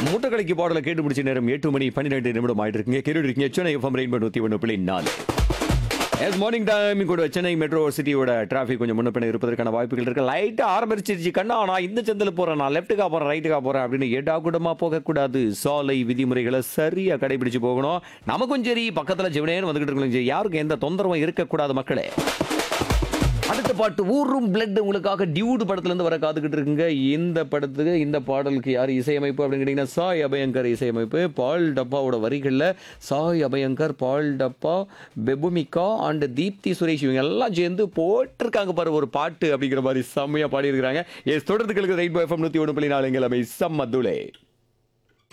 முட்டக்கலைக்கு பாடலை கேட்டு முடிச்ச நேரம் எட்டு மணி பன்னிரெண்டு நிமிடம் ஆயிட்டு இருக்குங்க கேட்டு இருக்கீங்க சென்னை எஃப்எம் ரெயின்போ நூத்தி ஒன்று புள்ளி நாலு எஸ் மார்னிங் டைம் கூட சென்னை மெட்ரோ சிட்டியோட டிராஃபிக் கொஞ்சம் முன்ன பின்ன இருப்பதற்கான வாய்ப்புகள் இருக்கு லைட்டா ஆரம்பிச்சிருச்சு கண்ணா நான் இந்த சந்தில் போறேன் நான் லெஃப்ட்டுக்கா போறேன் ரைட்டுக்கா போறேன் அப்படின்னு எடா கூடமா போகக்கூடாது சாலை விதிமுறைகளை சரியா கடைபிடிச்சு போகணும் நமக்கும் சரி பக்கத்துல ஜிவனேன்னு வந்துகிட்டு இருக்கணும் சரி யாருக்கும் எந்த தொந்தரவும் இருக்கக்கூடாது மக்களே அடுத்த பாட்டு ஊரும் பிளட் உங்களுக்காக டியூடு படத்துல இருந்து வர காத்துக்கிட்டு இருக்குங்க இந்த படத்துக்கு இந்த பாடலுக்கு யார் இசையமைப்பு அப்படின்னு கேட்டீங்கன்னா சாய் அபயங்கர் இசையமைப்பு பால் டப்பாவோட வரிகளில் சாய் அபயங்கர் பால் டப்பா பெபுமிகா அண்ட் தீப்தி சுரேஷ் இவங்க எல்லாம் சேர்ந்து போட்டிருக்காங்க பாரு ஒரு பாட்டு அப்படிங்கிற மாதிரி செம்மையா பாடியிருக்கிறாங்க எஸ் தொடர்ந்துகளுக்கு ரெயின்போ எஃப்எம் நூற்றி ஒன்று புள்ளி நாலு எங்கள் செம்ம துளே